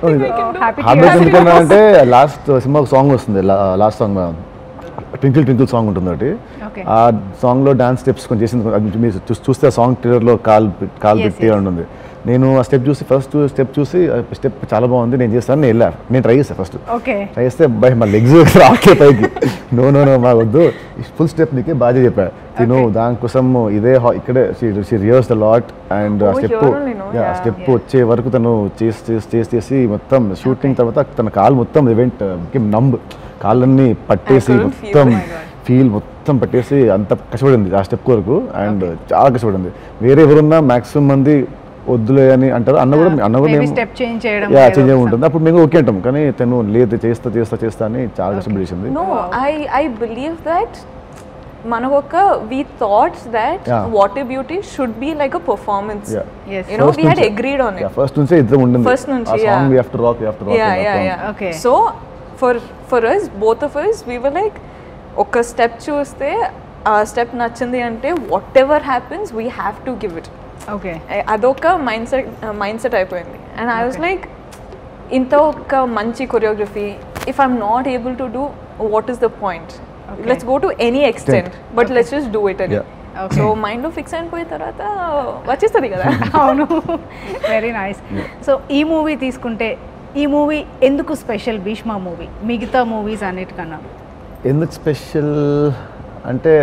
think I can do. Happy heart break ఎందుకన్నా అంటే last సినిమా ఒక సాంగ్ వస్తుంది last song twinkle twinkle song ఉంటుంది ఒకటి Okay. ఆ సాంగ్ లో డాన్స్ స్టెప్స్ కొంచెం చేసింది అది మీరు చూ- చూస్తే ఆ సాంగ్ ట్రైలర్ లో కాల్ పెట్- కాల్ Yes, పెట్టి yes. ఉంటుంది నేను ఆ స్టెప్ చూసి ఫస్ట్ స్టెప్ చూసి స్టెప్ చాలా బాగుంది నేను చేస్తాను నేను వెళ్ళా నేను ట్రై చేస్తాను ఫస్ట్ ఓకే ట్రై చేస్తే బై మా లెగ్స్ రాకే పైకి నో నో నో మా వద్దు ఫుల్ స్టెప్ నీకే బాగా చెప్పా తిను దానికోసం ఇదే హా- ఇక్కడే రియర్స్ ద లాట్ అండ్ ఆ Oh, step here only, no? Yeah. Step Yeah. వచ్చే వరకు తను చేసి చేసి చేసి చేసి మొత్తం షూటింగ్ తర్వాత తన కాలు మొత్తం ఈవెంట్ నంబ్ కాళ్ళన్నీ పట్టేసి couldn't feel మొత్తం my God. ఫీల్ మొత్తం పట్టేసి అంత కష్టపడింది ఆ స్టెప్ వరకు అండ్ చాలా కష్టపడింది వేరే ఎవరున్నా మాక్సిమం మంది వద్దులే అని అంటారు అన్న కూడా అన్న కూడా మేబీ మేము- స్టెప్ చేంజ్ చేయడం యా ఏదో చేంజ్ ఒకటి. ఉంటుంది అప్పుడు మేము ఓకే అంటాం కానీ తను లేదు చేస్తా చేస్తా చేస్తా అని చాలా కష్టపడి చేసింది No, I I believe that Manavoka, we thought that Yeah. water beauty should be like a performance. Yeah. Yes. You know, First we had నుంచి- agreed on it. ఫస్ట్ నుంచే ఇద్దరం ఉండింది First నుంచి, ఆ yeah. Song we have to rock we have to rock yeah, yeah, yeah. Okay. So for for us, both of us, we were like, ఒక step చూస్తే ఆ step నచ్చింది అంటే whatever happens we have to give it okay అదొక mindset mindset అయిపోయింది and I was like ఇంత ఒక మంచి choreography if I'm not able to do what is the point Okay. Let's go to any extent but let's just do it అని Yeah. Okay. So మైండ్లో fix అయిపోయిన తర్వాత వచ్చేస్తుంది కదా అవును వెరీ నైస్ సో ఈ మూవీ తీసుకుంటే ఈ మూవీ ఎందుకు స్పెషల్ భీష్మ మూవీ మిగతా మూవీస్ అన్నిటికన్నా ఎందుకు స్పెషల్ అంటే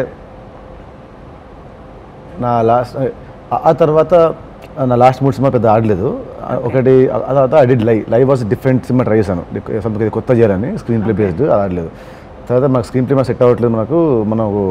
నా లాస్ట్ ఆ తర్వాత నా లాస్ట్ మూడు సినిమా పెద్ద ఆడలేదు ఆ, ఒకటి ఆ తర్వాత I did live live was different సినిమా ట్రై చేశాను సంథింగ్ ఇది కొత్త చేయాలని స్క్రీన్ ప్లే బేస్డ్ అది ఆడలేదు తర్వాత మాకు స్క్రీన్ ప్లే మాకు సెట్ అవ్వట్లేదు మనకు మనకు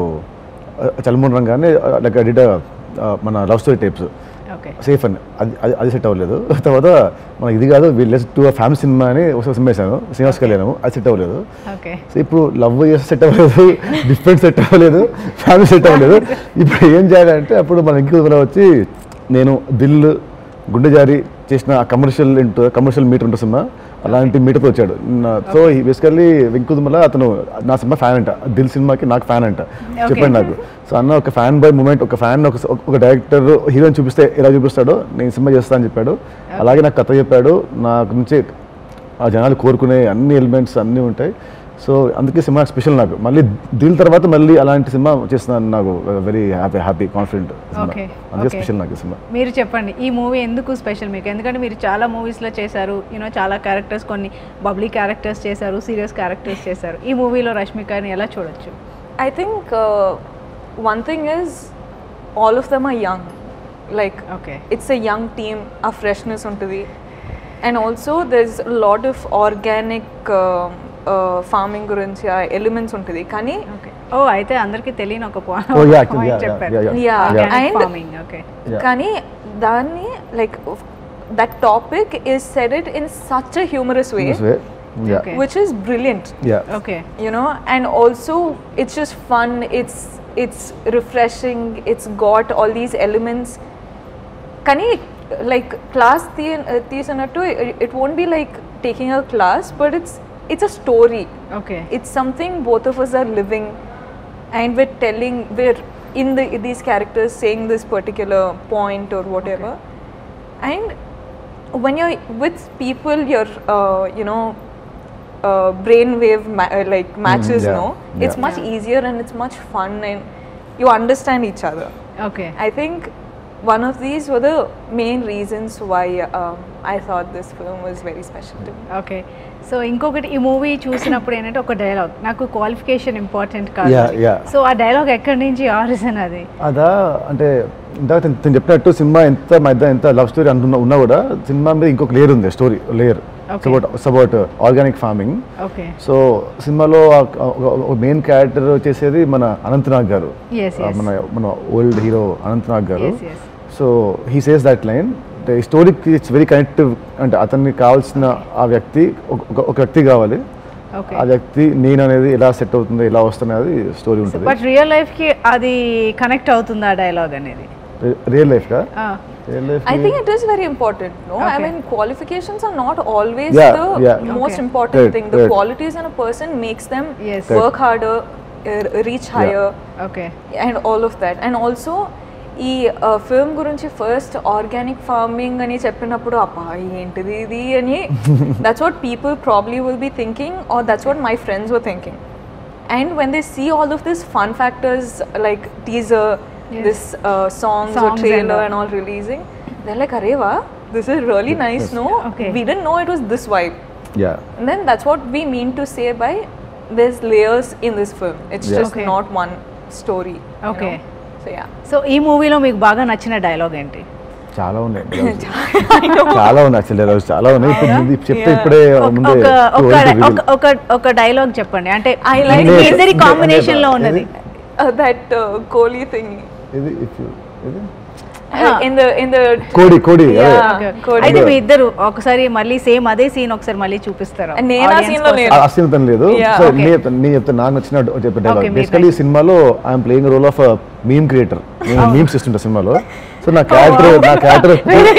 చలమూన్ రంగానే లైక్ ఐ డిడ్ మన love story types okay safe అని అది అది అది సెట్ అవ్వలేదు తర్వాత మనకి ఇది కాదు వీళ్ళెస్ టూ ఫ్యామిలీ సినిమా అని ఒకసారి సినిమా వేసాను శ్రీనివాస్ కళ్యాణం అది సెట్ అవ్వలేదు ఓకే సో ఇప్పుడు లవ్ చేస్తే సెట్ అవ్వలేదు డిఫరెంట్ సెట్ అవ్వలేదు ఫ్యామిలీ సెట్ అవ్వలేదు ఇప్పుడు ఏం చేయాలంటే అప్పుడు మన ఇంకొక వచ్చి నేను దిల్ గుండె జారి చేసిన ఆ కమర్షియల్ ఇంటూ కమర్షియల్ మీటర్ ఉంటుంది సినిమా అలాంటి మీటర్తో వచ్చాడు సో బేసికల్లీ వెంకుదుమల అతను నా సినిమా ఫ్యాన్ అంట దిల్ సినిమాకి నాకు ఫ్యాన్ అంట చెప్పండి నాకు సో అన్న ఒక ఫ్యాన్ బాయ్ మూమెంట్ ఒక ఫ్యాన్ ఒక ఒక డైరెక్టర్ హీరోని చూపిస్తే ఎలా చూపిస్తాడో నేను సినిమా చేస్తా అని చెప్పాడు అలాగే నాకు కథ చెప్పాడు నా గురించి ఆ జనాలు కోరుకునే అన్ని ఎలిమెంట్స్ అన్నీ ఉంటాయి సో అందుకే సినిమా స్పెషల్ నాకు మళ్ళీ దీని తర్వాత మళ్ళీ అలాంటి సినిమా చేస్తున్నాను నాకు very happy happy confident Okay, అందుకే okay. స్పెషల్ నాకు ఈ సినిమా మీరు చెప్పండి ఈ మూవీ ఎందుకు స్పెషల్ మీకు ఎందుకంటే మీరు చాలా మూవీస్లో చేశారు యూనో చాలా క్యారెక్టర్స్ కొన్ని బబ్లీ క్యారెక్టర్స్ చేశారు సీరియస్ క్యారెక్టర్స్ చేశారు ఈ మూవీలో రష్మికని ఎలా చూడొచ్చు I think uh, one thing is all of them are young. Like okay it's a young team, a freshness ఉంటుంది and also there's a lot of organic uh, uh, farming గురించి ఆ elements ఉంటుంది కానీ ఓకే ఓ అయితే అందరికీ తెలియని ఒక Oh, yeah, actually, point yeah, చెప్పారు yeah, yeah, Yeah, yeah. and- farming okay Yeah. కానీ దాన్ని like that topic is said it in such a humorous way This way. Yeah. Okay. Which is brilliant Yeah. Okay you know and also it's just fun it's it's refreshing it's got all these elements కానీ like class తీ తీసినట్టు it won't be like taking a class but it's it's a story okay it's something both of us are living and we're telling we're in the these characters saying this particular point or whatever and when you're with people your uh, you know uh, brainwave ma- uh, like matches yeah, no it's yeah. much Yeah. easier and it's much fun and you understand each other okay i think one of these were the main reasons why um, i thought this film was very special to me okay so ఇంకొకటి ఈ movie చూసినప్పుడు ఏంటంటే ఒక dialogue నాకు qualification important కాదు Yeah, yeah. So ఆ dialogue ఎక్కడి నుంచి ఆరిజిన్ అది అదా అంటే ఇందాక తను- తను చెప్పినట్టు సినిమా ఎంత మధ్య ఎంత లవ్ స్టోరీ అంటున్నా ఉన్నా కూడా సినిమా మీద ఇంకొక లేయర్ ఉంది story layer Okay. About about organic farming okay so సినిమాలో మెయిన్ క్యారెక్టర్ చేసేది మన అనంతనాగ్ గారు Yes, ఆ, yes. మన మన ఓల్డ్ హీరో అనంతనాగ్ గారు Yes, yes. So he says that line ఈ స్టోరీకి ఇట్స్ వెరీ కనెక్టివ్ అంటే అతనికి కావాల్సిన ఆ వ్యక్తి ఒక- ఒక- ఒక వ్యక్తి కావాలి ఓకే ఆ వ్యక్తి నేను అనేది ఎలా సెట్ అవుతుంది ఎలా వస్తుంది అది స్టోరీ ఉంటుంది బట్ రియల్ లైఫ్ కి అది కనెక్ట్ అవుతుంది ఆ డైలాగ్ అనేది రియల్ లైఫ్ గా ఆ, real life I think it is very important. No, I Okay. mean qualifications are not always Yeah, the yeah. most Okay. important Right, thing. The right. qualities in a person makes them Yes. work harder, uh, reach higher, okay and all of that. And also, ఈ film గురించి first organic farming అని చెప్పినప్పుడు అబ్బా ఏంటిది ఇది అని that's what people probably will be thinking or that's what my friends were thinking and when they see all of this fun factors like teaser this songs Songs and trailer all. and all releasing they're like areva this is really nice no Okay. we didn't know it was this vibe yeah and then that's what we mean to say by there's layers in this film it's Yeah. just Okay. not one story you Okay. know? so yeah so ఈ మూవీలో మీకు బాగా నచ్చిన dialogue ఏంటి చాలా ఉన్నాయి చాలా ఉన్నాయి యాక్చువల్లీ రోజు చాలా ఉన్నాయి ఇప్పుడు ముందు చెప్తే Yeah. ఇప్పుడే ఒక- ముందే ఒక too ఒక early to reveal. ఒక- ఒక ఒక డైలాగ్ చెప్పండి అంటే I like మీ it. ఇద్దరి ఇది- కాంబినేషన్ లో ఇది- ఉన్నది uh, that uh, Kohli thing ఇది if you- ఇది uh, in the in the కోడి కోడి అదే. Yeah. Okay. Kohli. అయితే మీ ఇద్దరు ఒకసారి మళ్ళీ సేమ్ అదే సీన్ ఒకసారి మళ్ళీ చూపిస్తారు నేను ఆ audience scene లో కోసం. లేను. ఆ సీన్ తను లేదు Yeah. So Okay. నీ చెప్తాను నీ చెప్తాను నాకు నచ్చిన చెప్పే డైలాగ్ Okay, మీరు బేసికలీ ఈ సినిమాలో I'm playing role of meme creator నేను మీమ్స్ ఇస్తుంటా సినిమాలో సో నా క్యారెక్టర్ నా క్యారెక్టర్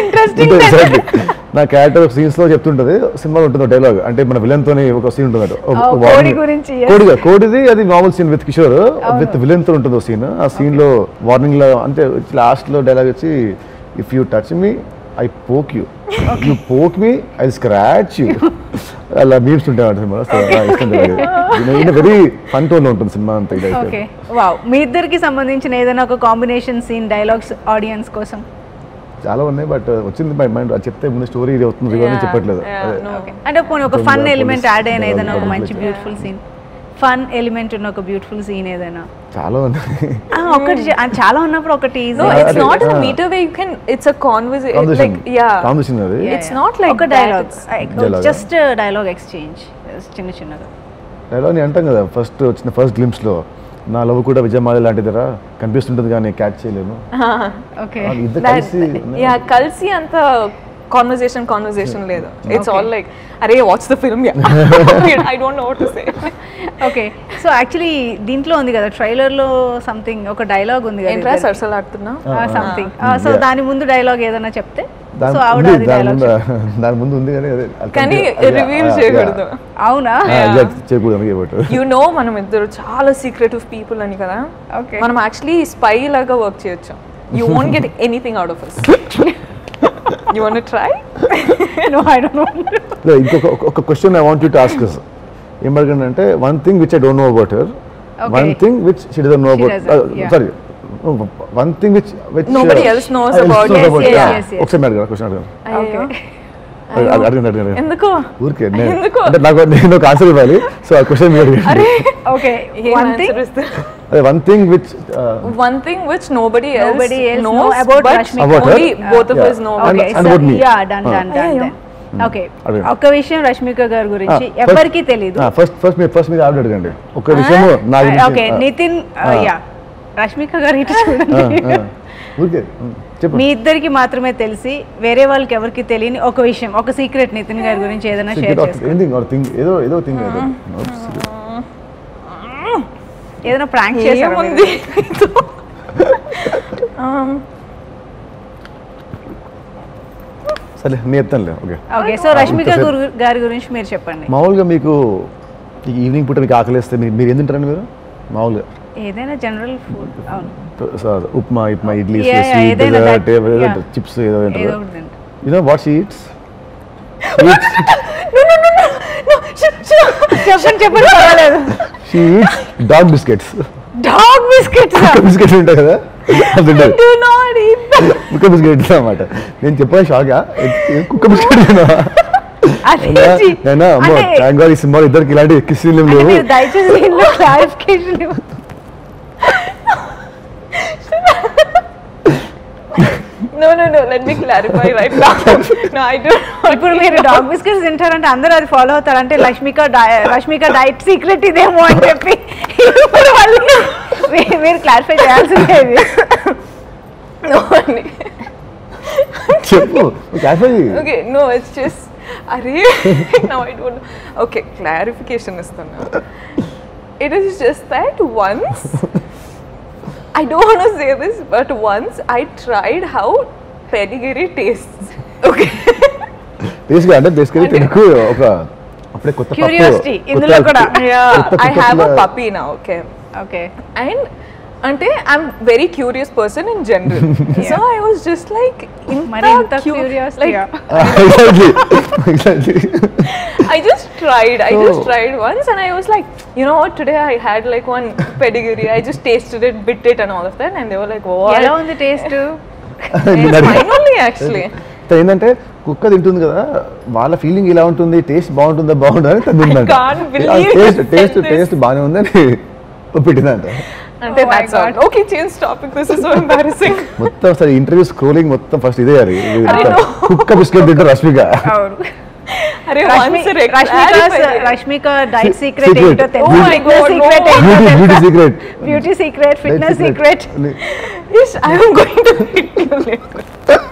నా క్యారెక్టర్ సీన్స్ లో చెప్తుంటది సినిమాలో ఉంటుంది డైలాగ్ అంటే మన విలన్ తోని ఒక సీన్ ఉంటుంది ఒక- ఒక Oh, warning. కోడి గురించి, yes. కోడిగా కోడిది అది మామూలు scene with Kishore with villain తో ఉంటుంది సీన్ ఆ సీన్ లో వార్నింగ్ లో అంటే లాస్ట్ లో డైలాగ్ వచ్చి if you touch me I poke you you poke me I scratch you అలా మీమ్స్ ఉంటాయి సినిమా సో ఇష్టం ఇన్ వెరీ ఫన్ టోన్ లో ఉంటుంది సినిమా అంతా ఇదైతే ఓకే వావ్ మీ ఇద్దరికి సంబంధించిన ఏదైనా ఒక కాంబినేషన్ సీన్ డైలాగ్స్ ఆడియన్స్ కోసం చాలా ఉన్నాయి బట్ వచ్చింది మై మైండ్ అది చెప్తే ముందు స్టోరీ ఇది అవుతుంది ఇవన్నీ Yeah, చెప్పట్లేదు yeah, అదే. no. ఓకే అంటే పోనీ ఒక Don't fun go element police. Add అయిన Yeah, ఏదైనా ఒక yeah. మంచి బ్యూటిఫుల్ సీన్ ఫన్ ఎలిమెంట్ ఉన్న ఒక బ్యూటిఫుల్ సీన్ ఏదైనా చాలా ఉన్నాయి ఆ, ఒకటి చే- ఆ, చాలా ఉన్నప్పుడు ఒకటి no Yeah, it's okay. not a Ah. meter where you can it's a conversation combination like yeah combination అది Yeah. It's not like ఒక that, dialogue it's- Dialogue. Just dialogue exchange చిన్న చిన్నగా డైలాగ్ నేను అంటాం కదా ఫస్ట్ వచ్చిన first glimpse లో నా లవ్ కూడా విజయమాల లాంటిదిరా కనిపిస్తుంటుంది కానీ క్యాచ్ చేయలేను ఓకే వాళ్ళు ఇద్దరు that కలిసి yeah కలిసి అంత కాన్వర్సేషన్ కాన్వర్సేషన్ లేదు ఇట్స్ ఆల్ లైక్ అరే what's the film I don't know to say okay so actually దీంట్లో ఉంది కదా ట్రైలర్ లో సంథింగ్ ఒక డైలాగ్ ఉంది ఏంట్రా కదా సరసలు ఆడుతున్నా సంథింగ్ సో Yeah. దాని ముందు డైలాగ్ ఏదైనా చెప్తే దాని సో ఆవిడ ఉంది, అది దాని డైలాగ్ ముందు దాని ముందు ఉంది కానీ అదే అది కానీ అది- రివీల్ ఆ, చేయకూడదు yeah. అవునా ఆ, exact, చేయకూడదు అందుకే బట్ యు నో మనం ఇద్దరు చాలా సీక్రెటివ్ పీపుల్ అని కదా Okay. మనం యాక్చువల్లీ స్పై లాగా వర్క్ చేయొచ్చు you won't get anything out of us you want try no I don't know ఇంకొక ఒక- ఒక question I want you to ask ఏం అడగండి అంటే one thing which I don't know about her Okay. One thing which she doesn't know She about doesn't, yeah. Sorry one thing which which Nobody else knows about. Yes, about yes, yes, yes. ఒకసారి అడగండి question అడగండి okay అయ్యో. అడగండి అడగండి ఎందుకు ఊరికే నేను ఎందుకు? అంటే నాకు నేను ఒక ఆన్సర్ ఇవ్వాలి సో ఆ క్వశ్చన్ మీరు అడగండి ఓకే ఏం వన్ answer థింగ్ ఇస్తారు? అదే one thing which One thing which nobody else Nobody else knows, know about but Rashmika. About her? only both of Yeah. us know. And- okay and about me. Yeah done Ah. Done done అయ్యో. Okay అడగండి. ఒక్క విషయం రష్మిక గారి గురించి ఎవరికి తెలియదు first first మీరు first మీరు ఆవిడ అడగండి ఒక విషయం నా గురించి ఓకే ఆ, నితిన్ Ah. యా రష్మిక గారు ఇటు ఆ, చూడండి ఆ. ఊరికే ఉమ్, చెప్పు మీ ఇద్దరికి మాత్రమే తెలిసి వేరే వాళ్ళకి ఎవరికి తెలియని ఒక విషయం ఒక సీక్రెట్ నితిన్ గారి గురించి ఏదైనా షేర్ Secret of చేసుకోండి anything or thing ఏదో ఏదో థింగ్ ఏదో No, secret. ఏదైనా ప్రాంక్ చేశారు ఏముంది Um, సరే నీ ఎత్తానులే ఓకే ఓకే సో రష్మిక గురు- గారి గురించి మీరు చెప్పండి మామూలుగా మీకు ఈ ఈవినింగ్ పూట మీకు ఆకలిస్తే మీరు మీరు ఏం తింటారండి మీరు మామూలుగా ఏదైనా జనరల్ ఫుడ్ అవును స- upma upma idli Yeah, yeah, sweet ఏదైనా డెజర్ట్ that- yeah. చిప్స్ ఏదో ఏదో తింటారు ఒకటి తింటా. యు నో వాట్ ఈట్స్ చెప్పండి చెప్పండి పర్వాలేదు she eats dog biscuits dog biscuits biscuits ఉంటాయి కదా అది తింటది do not eat that. కుక్క బిస్కెట్ అన్నమాట నేను చెప్పాను షాక్ కుక్క బిస్కెట్ అది అయినా అమ్మో అంటే- థ్యాంక్ గాడ్ ఈ సినిమాలో ఇద్దరికి ఇలాంటి కిస్సీలు అంటే లేవు మీరు దయచేసి దీనిలో clarification No, no, no. Let me clarify right now. No, I don't. ఇప్పుడు మీరు డాగ్ బిస్కెట్స్ తింటారంటే అందరూ అది ఫాలో అవుతారంటే లక్ష్మిక డై- రష్మిక డైట్ సీక్రెట్ ఇదేమో అని చెప్పి ఇప్పుడు మళ్ళీ మీ- మీరు క్లారిఫై చేయాల్సిందే ఇది No, only. చెప్పు cafe Okay, no, it's just. Are now I don't know. Okay, clarification is the It is just that once. I don't want to say this, but once I tried how pedigree tastes. Okay. బేసిక్గా అంటే basically Telugu ఒక అప్పుడే కొత్త పప్పు, Curiosity, కొత్త- ఇందులో కూడా. yeah, కొత్త I have a పప్పుల- puppy now. Okay. Okay And అంటే I'm very curious person in general so I was just like మరి ఇంత curiosity exactly exactly I just tried. I just So- tried once, and I was like, you know what? Today I had like one pedigree. I just tasted it, bit it, and all of that, and they were like, what? ఎలా ఉంది taste It's fine only actually. ఏంటంటే కుక్క తింటుంది కదా వాళ్ళ feeling ఇలా ఉంటుంది taste బాగుంటుందా బాగుంటుందా అని తను can't believe taste you taste said this. Taste బాగానే ఉందని పెట్టిందంట And then Oh my that's all. God. Okay, change topic. This is so embarrassing. మొత్తం సరే ఇంటర్వ్యూ స్క్రోలింగ్ మొత్తం ఫస్ట్ ఇదే అది ఇది I మొత్తం know. కుక్క బిస్కెట్ తింటారు రష్మిక అవును Arey, రష్మి- once a Rashmika clarify. Rashmika diet Se- secret secret. ఏంటో Oh my God, secret no. Beauty beauty secret beauty secret fitness secret Yes, I am going to hit you later.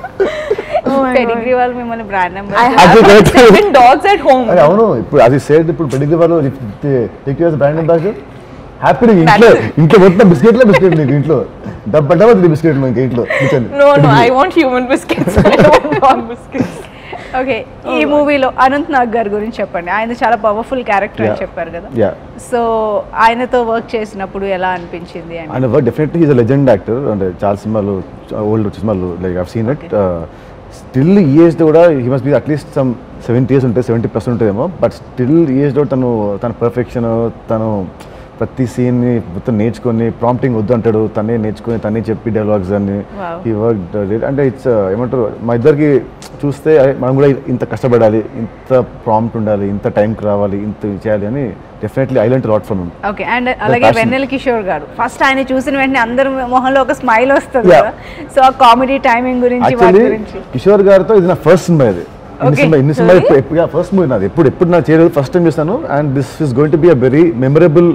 Oh my God. Pedigree వాళ్ళు మిమ్మల్ని brand I number have Actually, correct. seven dogs at home. అరే అవును ఇప్పుడు అది said ఇప్పుడు Pedigree వాళ్ళు take us brand ambassador happy ఇంట్లో ఇంట్లో మొత్తం బిస్కెట్లే బిస్కెట్ నీకు ఇంట్లో డబ్బా డబ్బా తిని బిస్కెట్ ఇంక ఇంట్లో కూర్చొని No, no, I want human biscuits. I don't want dog biscuits. Okay ఈ మూవీలో అనంత్ నాగ్ గారి గురించి చెప్పండి ఆయన చాలా పవర్ఫుల్ క్యారెక్టర్ అని Yeah. చెప్పారు కదా యా సో ఆయనతో వర్క్ చేసినప్పుడు ఎలా అనిపించింది అని and work definitely is a legend actor అంటే చాలా సినిమాలు ఓల్డ్ సినిమాలు like have seen it still ఈ ఏజ్ కూడా he must be at least some seventy years ఉంటుంది సెవెంటీ ప్లస్ ఉంటుందేమో బట్ స్టిల్ ఈ ఏజ్ తను తన పర్ఫెక్షన్ తను ప్రతి సీన్ని మొత్తం నేర్చుకొని ప్రాంప్టింగ్ వద్దు అంటాడు తనే నేర్చుకొని తనే చెప్పి డైలాగ్స్ అన్ని Wow. ఈ వర్క్ అంటే ఇట్స్ ఏమంటారు మా ఇద్దరికి చూస్తే అరే, మనం కూడా ఇంత కష్టపడాలి ఇంత ప్రాంప్ట్ ఉండాలి ఇంత టైంకి రావాలి ఇంత చేయాలి అని definitely I learnt lot from okay and అలాగే passion. వెన్నెల కిషోర్ గారు ఫస్ట్ ఆయన చూసిన వెంటనే అందరి మొహంలో ఒక స్మైల్ వస్తుంది Yeah. కదా సో ఆ కామెడీ టైమింగ్ గురించి వాటి యాక్చువల్లీ గురించి కిషోర్ గారితో ఇది నా ఫస్ట్ సినిమా ఇది ఇన్ని Okay. సినిమా ఇన్ని సినిమా ఇప్పుడు ఎప్పుడు ఫస్ట్ మూవీ నాది ఎప్పుడు ఎప్పుడు నా చేయలేదు ఫస్ట్ టైం చూస్తాను and this is going to be a very memorable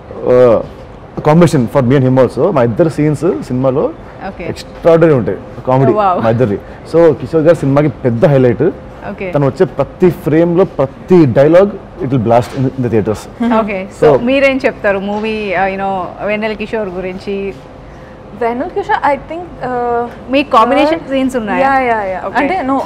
combination for me and him also మా ఇద్దరు సీన్స్ సినిమాలో ఓకే ఎక్స్ట్రాడనరీ ఉంటాయి కామెడీ Oh, wow. మా ఇద్దరి సో కిషోర్ గారి సినిమాకి పెద్ద హైలైట్ ఓకే తను వచ్చే ప్రతి ఫ్రేమ్ లో ప్రతి dialogue it will blast in the theatres okay so So- మీరేం చెప్తారు మూవీ యూనో వెన్నెల కిషోర్ గురించి Venal Kishore, I think. Uh, మీ కాంబినేషన్ సీన్స్ ఉన్నాయా యా యా యా Okay. అంటే నో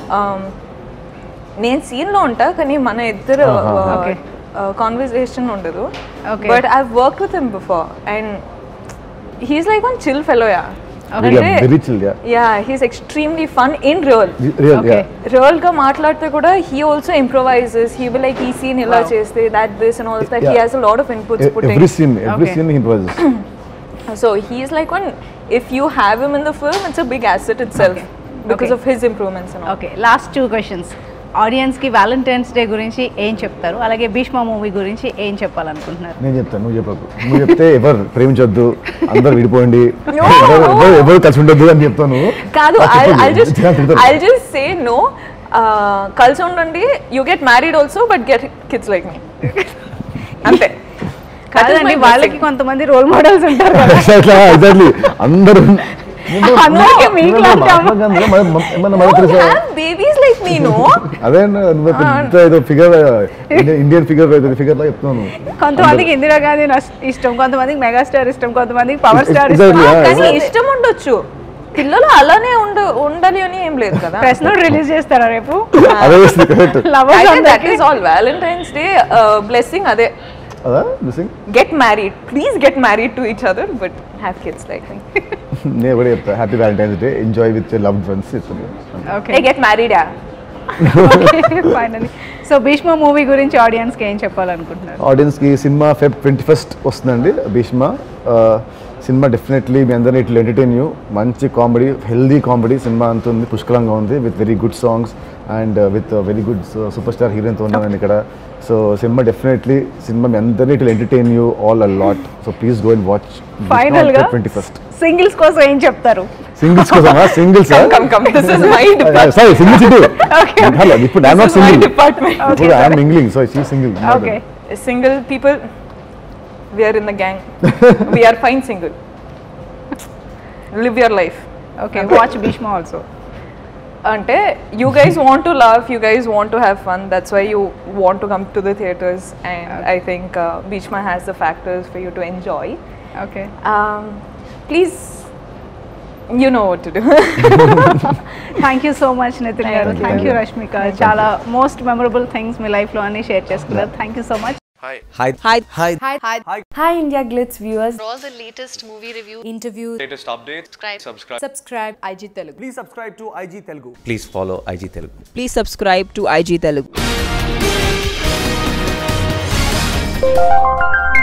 నేను సీన్ లో ఉంటా కానీ మన ఇద్దరు Okay. కాన్వర్సేషన్ ఉండదు Okay. But I work with him before and he's like one chill fellow yeah very chill yeah yeah he's extremely fun in real real Okay. Yeah real గా మాట్లాడితే కూడా he also improvises he will like ఈ scene ఇలా Wow. చేస్తే that this and all that he Yeah. Has a lot of inputs every putting scene every Okay. Scene improvises So he's like one. If you have him in the film, it's a big asset itself Okay. because Okay. of his improvements and all. Okay last two questions ఆడియన్స్కి Valentine's Day గురించి ఏం చెప్తారు అలాగే Bhishma movie గురించి ఏం చెప్పాలనుకుంటున్నారు నేను చెప్తాను నువ్వు చెప్పకు నువ్వు చెప్తే ఎవరు ప్రేమించొద్దు అందరు విడిపోండి No, ఎవరు no. ఎవరు- ఎవరు కలిసి ఉండొద్దు అని చెప్తాను Kadu, నాకు I'll, చెప్పొద్దు. I'll just జనాలు తిడతారు. I'll just say no. Uh, కలిసి ఉండండి you get married also but get kids like me అంతే That is my కాదండి వాళ్ళకి blessing. కొంతమంది రోల్ మోడల్స్ ఉంటారు కదా Exactly, exactly. అందరూ అందరికీ మీకు లాంటి అమ్మ- ఏమన్నా No, mother you Teresa have babies like me, no? అదే నువ్వు పెద్ద ఏదో ఫిగర్ ఇండియన్ ఫిగర్ ఫిగర్ లా చెప్తున్నాను కొంతమందికి ఇందిరా గాంధీ నస్- ఇష్టం కొంతమందికి మెగాస్టార్ ఇష్టం కొంతమందికి పవర్ స్టార్ Exactly, ఇష్టం yeah. కానీ ఇష్టం ఉండొచ్చు పిల్లలు అలానే ఉండ ఉండాలి అని ఏం లేదు కదా ప్రెస్ నోట్ రిలీజ్ చేస్తారా రేపు అదే కరెక్ట్ లవర్స్ దట్ అందరికీ is all Valentine's Day blessing అదే అదా missing get married. Please get married to each other, but have kids like me. నేను కూడా చెప్తా happy Valentine's Day enjoy with loved friends okay hey, get married, yeah. Finally so Bhishma movie గురించి ఆడియన్స్కి ఏం చెప్పాలనుకుంటున్నారు ఆడియన్స్కి సినిమా ఫెబ్ ట్వంటీ ఫస్ట్ వస్తుందండి భీష్మ ఆ, సినిమా డెఫినెట్లీ మీ అందరినీ ఇట్లా ఎంటర్టైన్ యూ మంచి కామెడీ హెల్దీ కామెడీ సినిమా అంత ఉంది పుష్కలంగా ఉంది with very good songs and with very good super star హీరోయిన్తో ఉన్నాను నేను ఇక్కడ సో సినిమా డెఫినెట్లీ సినిమా మీ అందరినీ ఇట్లా entertain you all a lot so please go and watch final గా ట్వంటీ ఫస్ట్ సింగిల్స్ కోసం ఏం చెప్తారు సింగిల్స్ కోసమా singles Come, come, come. This is my department. Sorry singles ఇటు హలో ఇప్పుడు I'm This not is my single department. ఇప్పుడు I'm mingling so she single okay Single people, we are in the gang. we are fine single. Live your life. Okay watch Bhishma also Ante, you guys want to laugh, you guys want to have fun. That's why you want to come to the theaters. And I think uh, Beachma has the factors for you to enjoy. Okay Um, please, you know what to do. Thank you so much Nitin గారు Thank you. Thank you Rashmika చాలా most memorable things మీ లైఫ్లో అన్ని share చేసుకున్నారు thank you so much Hi. Hi. Hi. Hi. Hi. Hi. Hi, India Glitz viewers. For all the latest movie review, Interviews. Latest updates. subscribe. Subscribe. Subscribe IG Telugu. Please subscribe to IG Telugu. Please follow IG Telugu. Please subscribe to IG Telugu.